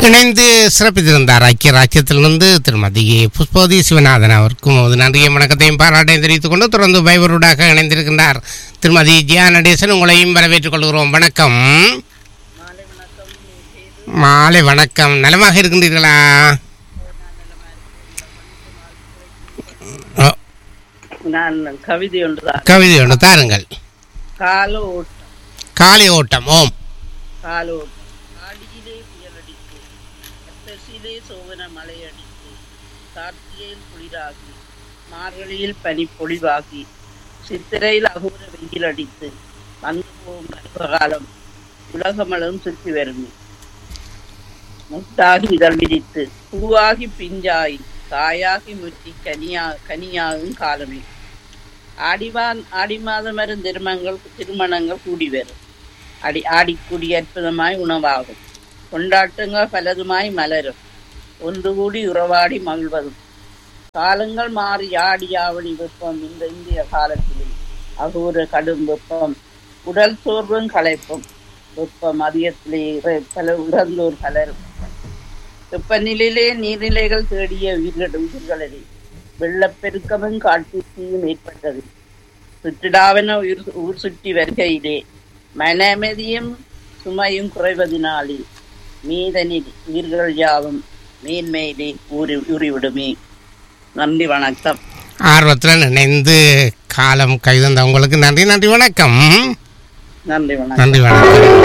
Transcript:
இணைந்து சிறப்பித்திருந்தார் ஐக்கிய ராஜ்யத்திலிருந்து திருமதி புஷ்பவதி சிவநாதன் அவருக்கும் ஒரு நன்றியும் வணக்கத்தையும் பாராட்டையும் தெரிவித்துக் கொண்டு தொடர்ந்து பைபருடாக இணைந்திருக்கின்றார் திருமதி ஜியா நடேசன் உங்களையும் வரவேற்றுக் கொள்கிறோம் வணக்கம் மாலை வணக்கம் நலமாக இருக்கின்றீர்களா ஓ, நான் கவிதை ஒன்றுதான் கவிதை ஒன்று தாருங்கள் கால ஓட்டம் காலை ஓட்டம் ஓம் கால ஓட்டம் காடியிலே புயலடித்து அத்தசிலே சோவன மலையடித்து கார்த்திகையில் குளிராகி மார்கழியில் பனி பொழிவாகி சித்திரையில் அகோர வெயில் அடித்து வந்து போகும் பருவகாலம் உலகமளவும் சுற்றி வருமே முட்டாகி இதழ் விரித்து பூவாகி பிஞ்சாகி காயாகி முற்றி கனியா கனியாகும் காலமே ஆடிவான் ஆடி மாதம் வரும் திருமணங்கள் திருமணங்கள் கூடி வரும் அடி ஆடிக்கூடி அற்புதமாய் உணவாகும் கொண்டாட்டங்கள் பலதுமாய் மலரும் ஒன்று கூடி உறவாடி மகிழ்வதும் காலங்கள் மாறி ஆடி ஆவணி வெப்பம் இந்த இந்திய காலத்திலே அகூர கடும் வெப்பம் உடல் சோர்வும் களைப்பும் வெப்பம் அதிகத்திலே இற- பல உறந்தோர் பலரும் வெப்பநிலையிலே நீர்நிலைகள் தேடிய உயிரிடும் உயிர்களிலே வெள்ளப்பெருக்கமும் காட்டுத்தீயும் ஏற்பட்டது சுற்றுலாவென உயிர் ஊர் சுற்றி வருகையிலே மன அமைதியும் சுமையும் குறைவதினாலே மீதனில் உயிர்கள் யாவும் மேன்மையிலே ஊறி ஊறிவிடுமே நன்றி வணக்கம் ஆர்வத்துடன் இணைந்து காலம் கைதந்த உங்களுக்கு நன்றி நன்றி வணக்கம் நன்றி வணக்கம் நன்றி வணக்கம்